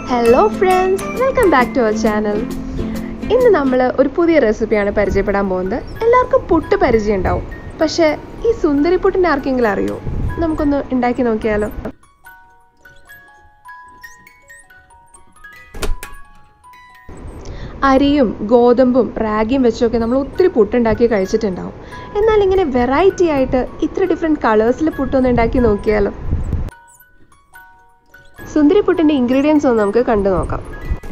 hello friends welcome back to our channel ഇന്ന് നമ്മൾ ഒരു പുതിയ റെസിപ്പിയാണ് പരിചയപ്പെടാൻ പോകുന്നത് എല്ലാവർക്കും പുട്ട് പരിചയം ഉണ്ടാവും പക്ഷേ ഈ സുന്ദരി പുട്ടിൻ്റെ ആർക്കെങ്കിലും അറിയോ നമുക്കൊന്ന് ഉണ്ടാക്കി നോക്കിയാലോ അരിയും ഗോതമ്പും റാഗിയും വെച്ചൊക്കെ നമ്മൾ ഒത്തിരി പുട്ടുണ്ടാക്കി കഴിച്ചിട്ടുണ്ടാവും എന്നാൽ ഇങ്ങനെ വെറൈറ്റി ആയിട്ട് ഇത്ര ഡിഫറെൻറ്റ് കളേഴ്സിൽ പുട്ടൊന്ന് ഉണ്ടാക്കി നോക്കിയാലോ സുന്ദരി പുട്ടിൻ്റെ ഇൻഗ്രീഡിയൻസ് ഒന്ന് നമുക്ക് കണ്ടു നോക്കാം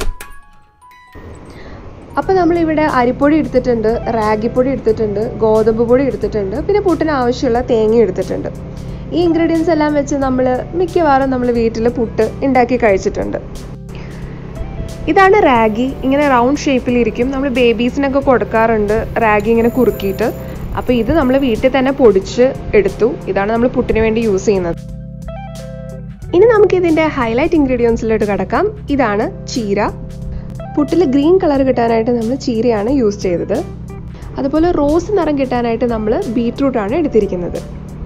അപ്പോൾ നമ്മളിവിടെ അരിപ്പൊടി എടുത്തിട്ടുണ്ട് റാഗിപ്പൊടി എടുത്തിട്ടുണ്ട് ഗോതമ്പ് പൊടി എടുത്തിട്ടുണ്ട് പിന്നെ പുട്ടിന് ആവശ്യമുള്ള തേങ്ങ എടുത്തിട്ടുണ്ട് ഈ ഇൻഗ്രീഡിയൻസ് എല്ലാം വെച്ച് നമ്മൾ മിക്കവാറും നമ്മൾ വീട്ടിൽ പുട്ട് ഉണ്ടാക്കി കഴിച്ചിട്ടുണ്ട് ഇതാണ് റാഗി ഇങ്ങനെ റൗണ്ട് ഷേപ്പിലിരിക്കും നമ്മൾ ബേബീസിനൊക്കെ കൊടുക്കാറുണ്ട് റാഗി ഇങ്ങനെ കുറുക്കിയിട്ട് അപ്പോൾ ഇത് നമ്മൾ വീട്ടിൽ തന്നെ പൊടിച്ച് എടുത്തു ഇതാണ് നമ്മൾ പുട്ടിന് വേണ്ടി യൂസ് ചെയ്യുന്നത് ഇനി നമുക്ക് ഇതിൻ്റെ ഹൈലൈറ്റ് ഇൻഗ്രീഡിയൻസിലോട്ട് കിടക്കാം ഇതാണ് ചീര പുട്ടിൽ ഗ്രീൻ കളർ കിട്ടാനായിട്ട് നമ്മൾ ചീരയാണ് യൂസ് ചെയ്തത് അതുപോലെ റോസ് നിറം കിട്ടാനായിട്ട് നമ്മൾ ബീട്രൂട്ടാണ് എടുത്തിരിക്കുന്നത്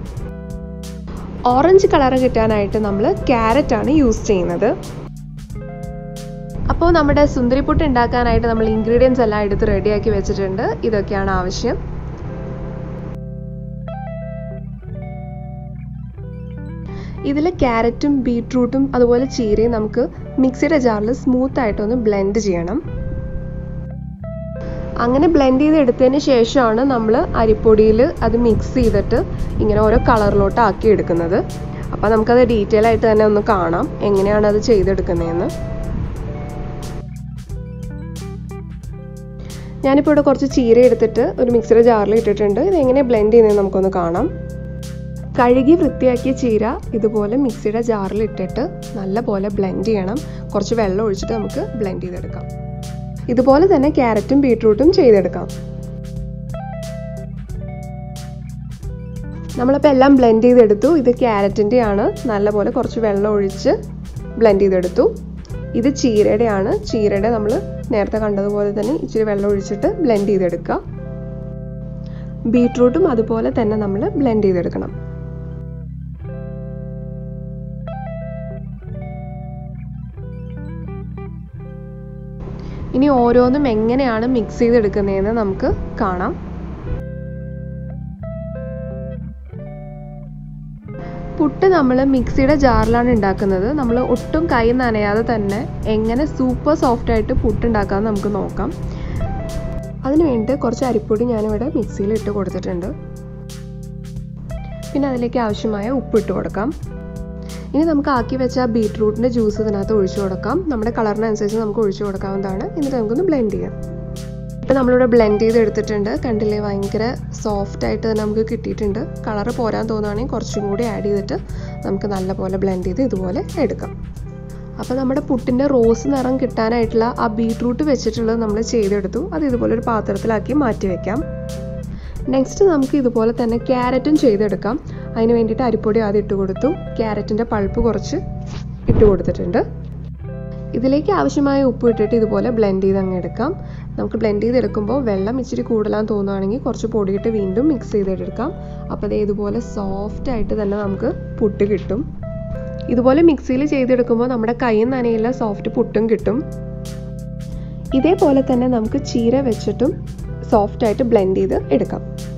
ഓറഞ്ച് കളർ കിട്ടാനായിട്ട് നമ്മൾ ക്യാരറ്റ് ആണ് യൂസ് ചെയ്യുന്നത് അപ്പോൾ നമ്മുടെ സുന്ദരിപ്പുട്ട് ഉണ്ടാക്കാനായിട്ട് നമ്മൾ ഇൻഗ്രീഡിയൻസ് എല്ലാം എടുത്ത് റെഡിയാക്കി വെച്ചിട്ടുണ്ട് ഇതൊക്കെയാണ് ആവശ്യം ഇതിൽ ക്യാരറ്റും ബീട്രൂട്ടും അതുപോലെ ചീരയും നമുക്ക് മിക്സിയുടെ ജാറിൽ സ്മൂത്ത് ആയിട്ടൊന്ന് ബ്ലെൻഡ് ചെയ്യണം അങ്ങനെ ബ്ലെൻഡ് ചെയ്ത് എടുത്തതിന് ശേഷമാണ് നമ്മൾ അരിപ്പൊടിയിൽ അത് മിക്സ് ചെയ്തിട്ട് ഇങ്ങനെ ഓരോ കളറിലോട്ട് ആക്കി എടുക്കുന്നത് അപ്പോൾ നമുക്കത് ഡീറ്റെയിൽ ആയിട്ട് തന്നെ ഒന്ന് കാണാം എങ്ങനെയാണ് അത് ചെയ്തെടുക്കുന്നതെന്ന് ഞാനിപ്പോൾ ഇവിടെ കുറച്ച് ചീര എടുത്തിട്ട് ഒരു മിക്സിയുടെ ജാറിൽ ഇട്ടിട്ടുണ്ട് ഇത് എങ്ങനെ ബ്ലെൻഡ് ചെയ്യുന്നത് നമുക്കൊന്ന് കാണാം കഴുകി വൃത്തിയാക്കിയ ചീര ഇതുപോലെ മിക്സിയുടെ ജാറിൽ ഇട്ടിട്ട് നല്ല പോലെ ബ്ലെൻഡ് ചെയ്യണം കുറച്ച് വെള്ളം ഒഴിച്ചിട്ട് നമുക്ക് ബ്ലെൻഡ് ചെയ്തെടുക്കാം ഇതുപോലെ തന്നെ ക്യാരറ്റും ബീട്രൂട്ടും ചെയ്തെടുക്കാം നമ്മളിപ്പോൾ എല്ലാം ബ്ലെൻഡ് ചെയ്തെടുത്തു ഇത് ക്യാരറ്റിൻ്റെ ആണ് നല്ലപോലെ കുറച്ച് വെള്ളം ഒഴിച്ച് ബ്ലെൻഡ് ചെയ്തെടുത്തു ഇത് ചീരയുടെ ആണ് ചീരയുടെ നമ്മൾ നേരത്തെ കണ്ടതുപോലെ തന്നെ ഇച്ചിരി വെള്ളം ഒഴിച്ചിട്ട് ബ്ലെൻഡ് ചെയ്തെടുക്കുക ബീട്രൂട്ടും അതുപോലെ തന്നെ നമ്മൾ ബ്ലെൻഡ് ചെയ്തെടുക്കണം ഇനി ഓരോന്നും എങ്ങനെയാണ് മിക്സ് ചെയ്തെടുക്കുന്നതെന്ന് നമുക്ക് കാണാം പുട്ട് നമ്മൾ മിക്സിയുടെ ജാറിലാണ് ഉണ്ടാക്കുന്നത് നമ്മൾ ഒട്ടും കൈ നനയാതെ തന്നെ എങ്ങനെ സൂപ്പർ സോഫ്റ്റ് ആയിട്ട് പുട്ട് ഉണ്ടാക്കാമെന്ന് നമുക്ക് നോക്കാം അതിന് വേണ്ടി കുറച്ച് അരിപ്പൊടി ഞാനിവിടെ മിക്സിയിൽ ഇട്ട് കൊടുത്തിട്ടുണ്ട് പിന്നെ അതിലേക്ക് ആവശ്യമായ ഉപ്പ് ഇട്ട് കൊടുക്കാം ഇനി നമുക്ക് ആക്കി വെച്ച ബീട്രൂട്ടിൻ്റെ ജ്യൂസ് ഇതിനകത്ത് ഒഴിച്ചു കൊടുക്കാം നമ്മുടെ കളറിനനുസരിച്ച് നമുക്ക് ഒഴിച്ചു കൊടുക്കാവുന്നതാണ് എന്നിട്ട് നമുക്കൊന്ന് ബ്ലെൻഡ് ചെയ്യാം ഇപ്പം നമ്മളിവിടെ ബ്ലെൻഡ് ചെയ്ത് എടുത്തിട്ടുണ്ട് കണ്ടില്ലേ ഭയങ്കര സോഫ്റ്റ് ആയിട്ട് തന്നെ നമുക്ക് കിട്ടിയിട്ടുണ്ട് കളറ് പോരാൻ തോന്നുകയാണെങ്കിൽ കുറച്ചും കൂടി ആഡ് ചെയ്തിട്ട് നമുക്ക് നല്ലപോലെ ബ്ലെൻഡ് ചെയ്ത് ഇതുപോലെ എടുക്കാം അപ്പോൾ നമ്മുടെ പുട്ടിൻ്റെ റോസ് നിറം കിട്ടാനായിട്ടുള്ള ആ ബീട്രൂട്ട് വെച്ചിട്ടുള്ളത് നമ്മൾ ചെയ്തെടുത്തു അത് ഇതുപോലെ ഒരു പാത്രത്തിലാക്കി മാറ്റി വെക്കാം നെക്സ്റ്റ് നമുക്ക് ഇതുപോലെ തന്നെ ക്യാരറ്റും ചെയ്തെടുക്കാം അതിന് വേണ്ടിയിട്ട് അരിപ്പൊടി ആദ്യം ഇട്ട് കൊടുത്തു ക്യാരറ്റിൻ്റെ പൾപ്പ് കുറച്ച് ഇട്ട് കൊടുത്തിട്ടുണ്ട് ഇതിലേക്ക് ആവശ്യമായ ഉപ്പ് ഇട്ടിട്ട് ഇതുപോലെ ബ്ലെൻഡ് ചെയ്ത് അങ്ങ് എടുക്കാം നമുക്ക് ബ്ലെൻഡ് ചെയ്തെടുക്കുമ്പോൾ വെള്ളം ഇച്ചിരി കൂടുതലാന്ന് തോന്നുകയാണെങ്കിൽ കുറച്ച് പൊടിയിട്ട് വീണ്ടും മിക്സ് ചെയ്തെടുക്കാം അപ്പോൾ അതേ ഇതുപോലെ സോഫ്റ്റ് ആയിട്ട് തന്നെ നമുക്ക് പുട്ട് കിട്ടും ഇതുപോലെ മിക്സിയിൽ ചെയ്തെടുക്കുമ്പോൾ നമ്മുടെ കൈയും നനയില്ല സോഫ്റ്റ് പുട്ടും കിട്ടും ഇതേപോലെ തന്നെ നമുക്ക് ചീര വെച്ചിട്ടും സോഫ്റ്റ് ആയിട്ട് ബ്ലെൻഡ് ചെയ്ത് എടുക്കാം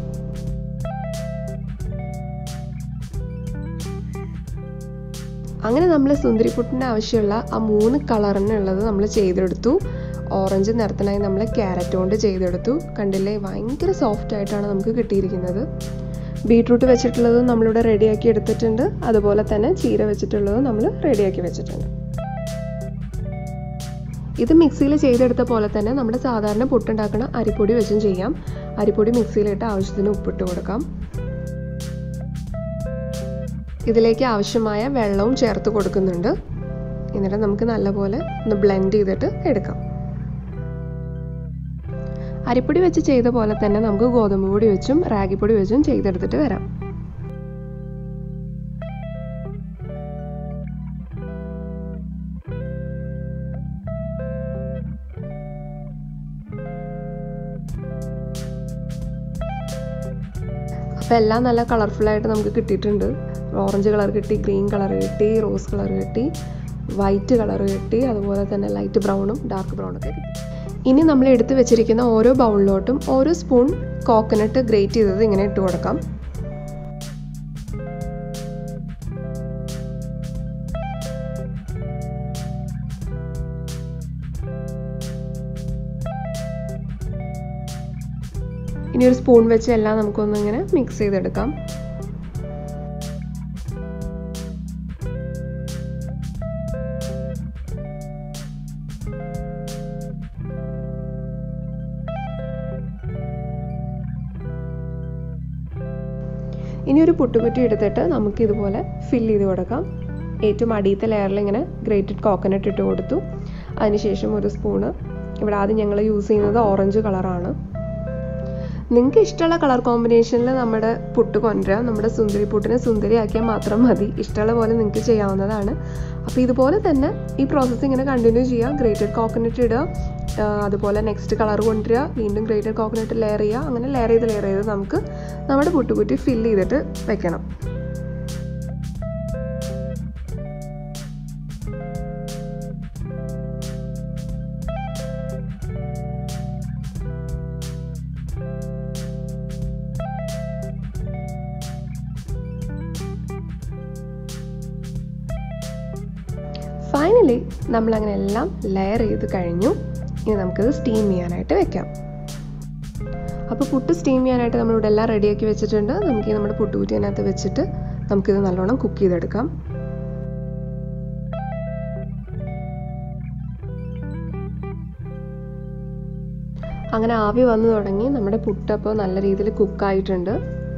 അങ്ങനെ നമ്മൾ സുന്ദരിപ്പുട്ടിന് ആവശ്യമുള്ള ആ മൂന്ന് കളറിനുള്ളത് നമ്മൾ ചെയ്തെടുത്തു ഓറഞ്ച് നിറത്തിനായി നമ്മൾ ക്യാരറ്റ് കൊണ്ട് ചെയ്തെടുത്തു കണ്ടില്ലേ ഭയങ്കര സോഫ്റ്റ് ആയിട്ടാണ് നമുക്ക് കിട്ടിയിരിക്കുന്നത് ബീട്രൂട്ട് വെച്ചിട്ടുള്ളതും നമ്മളിവിടെ റെഡിയാക്കി എടുത്തിട്ടുണ്ട് അതുപോലെ തന്നെ ചീര വെച്ചിട്ടുള്ളതും നമ്മൾ റെഡിയാക്കി വെച്ചിട്ടുണ്ട് ഇത് മിക്സിയിൽ ചെയ്തെടുത്ത പോലെ തന്നെ നമ്മുടെ സാധാരണ പുട്ടുണ്ടാക്കുന്ന അരിപ്പൊടി വെച്ചും ചെയ്യാം അരിപ്പൊടി മിക്സിയിലിട്ട് ആവശ്യത്തിന് ഉപ്പിട്ട് കൊടുക്കാം ഇതിലേക്ക് ആവശ്യമായ വെള്ളവും ചേർത്ത് കൊടുക്കുന്നുണ്ട് എന്നിട്ട് നമുക്ക് നല്ലപോലെ ഒന്ന് ബ്ലെൻഡ് ചെയ്തിട്ട് എടുക്കാം അരിപ്പൊടി വെച്ച് ചെയ്ത പോലെ തന്നെ നമുക്ക് ഗോതമ്പ് പൊടി വെച്ചും റാഗിപ്പൊടി വെച്ചും ചെയ്തെടുത്തിട്ട് വരാം അപ്പോൾ എല്ലാം നല്ല കളർഫുള്ളായിട്ട് നമുക്ക് കിട്ടിയിട്ടുണ്ട് ഓറഞ്ച് കളർ കിട്ടി ഗ്രീൻ കളർ കിട്ടി റോസ് കളർ കിട്ടി വൈറ്റ് കളർ കിട്ടി അതുപോലെ തന്നെ ലൈറ്റ് ബ്രൗണും ഡാർക്ക് ബ്രൗണും ഒക്കെ കിട്ടി ഇനി നമ്മൾ എടുത്തു വെച്ചിരിക്കുന്ന ഓരോ ബൗളിലോട്ടും ഓരോ സ്പൂൺ കോക്കനട്ട് ഗ്രേറ്റ് ചെയ്തത് ഇങ്ങനെ ഇട്ട് കൊടുക്കാം ഇനി ഒരു സ്പൂൺ വെച്ച് എല്ലാം നമുക്കൊന്നിങ്ങനെ മിക്സ് ചെയ്തെടുക്കാം ഇനി ഒരു പുട്ടുകുറ്റി എടുത്തിട്ട് നമുക്ക് ഇതുപോലെ ഫില്ല് ചെയ്ത് കൊടുക്കാം ഏറ്റവും അടിയത്തെ ലെയറിൽ ഇങ്ങനെ ഗ്രേറ്റഡ് കോക്കനട്ട് ഇട്ട് കൊടുത്തു അതിനുശേഷം ഒരു സ്പൂണ് ഇവിടെ ആദ്യം ഞങ്ങൾ യൂസ് ചെയ്യുന്നത് ഓറഞ്ച് കളറാണ് നിങ്ങൾക്ക് ഇഷ്ടമുള്ള കളർ കോമ്പിനേഷനിൽ നമ്മുടെ പുട്ട് കൊണ്ടുവരാം നമ്മുടെ സുന്ദരി പുട്ടിനെ സുന്ദരിയാക്കിയാൽ മാത്രം മതി ഇഷ്ടമുള്ള പോലെ നിങ്ങൾക്ക് ചെയ്യാവുന്നതാണ് അപ്പോൾ ഇതുപോലെ തന്നെ ഈ പ്രോസസ്സ് ഇങ്ങനെ കണ്ടിന്യൂ ചെയ്യുക ഗ്രേറ്റഡ് കോക്കനട്ട് ഇടുക അതുപോലെ നെക്സ്റ്റ് കളർ കൊണ്ടുവരിക വീണ്ടും ഗ്രേറ്റഡ് കോക്കനട്ട് ലെയർ ചെയ്യുക അങ്ങനെ ലെയർ ചെയ്ത് ലെയർ ചെയ്ത് നമുക്ക് നമ്മുടെ പുട്ടുകുറ്റി ഫില്ല് ചെയ്തിട്ട് വെക്കണം ഫൈനലി നമ്മളങ്ങനെ എല്ലാം ലെയർ ചെയ്ത് കഴിഞ്ഞു ഇനി നമുക്കിത് സ്റ്റീം ചെയ്യാനായിട്ട് വെക്കാം അപ്പോൾ പുട്ട് സ്റ്റീം ചെയ്യാനായിട്ട് നമ്മളിവിടെ എല്ലാം റെഡിയാക്കി വെച്ചിട്ടുണ്ട് നമുക്ക് നമ്മുടെ പുട്ടുകുറ്റി അതിനകത്ത് വെച്ചിട്ട് നമുക്കിത് നല്ലോണം കുക്ക് ചെയ്തെടുക്കാം അങ്ങനെ ആവി വന്നു തുടങ്ങി നമ്മുടെ പുട്ടപ്പോൾ നല്ല രീതിയിൽ കുക്കായിട്ടുണ്ട്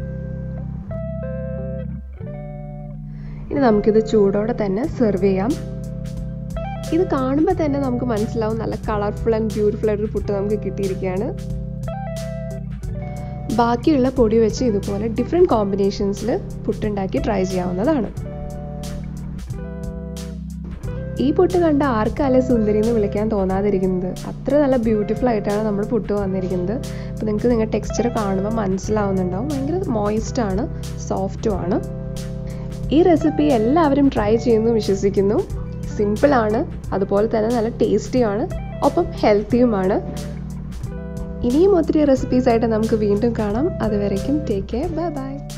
ഇനി നമുക്കിത് ചൂടോടെ തന്നെ സെർവ് ചെയ്യാം ഇത് കാണുമ്പോൾ തന്നെ നമുക്ക് മനസ്സിലാവും നല്ല കളർഫുൾ ആൻഡ് ബ്യൂട്ടിഫുൾ ആയിട്ടൊരു പുട്ട് നമുക്ക് കിട്ടിയിരിക്കുകയാണ് ബാക്കിയുള്ള പൊടി വെച്ച് ഇതുപോലെ ഡിഫറെൻറ്റ് കോമ്പിനേഷൻസിൽ പുട്ടുണ്ടാക്കി ട്രൈ ചെയ്യാവുന്നതാണ് ഈ പുട്ട് കണ്ട ആർക്കല്ലേ സുന്ദരി എന്ന് വിളിക്കാൻ തോന്നാതിരിക്കുന്നത് അത്ര നല്ല ബ്യൂട്ടിഫുൾ ആയിട്ടാണ് നമ്മൾ പുട്ട് വന്നിരിക്കുന്നത് അപ്പോൾ നിങ്ങൾക്ക് നിങ്ങളുടെ ടെക്സ്ചർ കാണുമ്പോൾ മനസ്സിലാവുന്നുണ്ടാവും ഭയങ്കര മോയിസ്റ്റ് ആണ് സോഫ്റ്റും ആണ് ഈ റെസിപ്പി എല്ലാവരും ട്രൈ ചെയ്യുന്നു വിശ്വസിക്കുന്നു സിമ്പിളാണ് അതുപോലെ തന്നെ നല്ല ടേസ്റ്റിയാണ് ഒപ്പം ഹെൽത്തിയുമാണ് ഇനിയും ഒത്തിരി റെസിപ്പീസ് ആയിട്ട് നമുക്ക് വീണ്ടും കാണാം അതുവരേക്കും ടേക്ക് കെയർ ബൈ ബൈ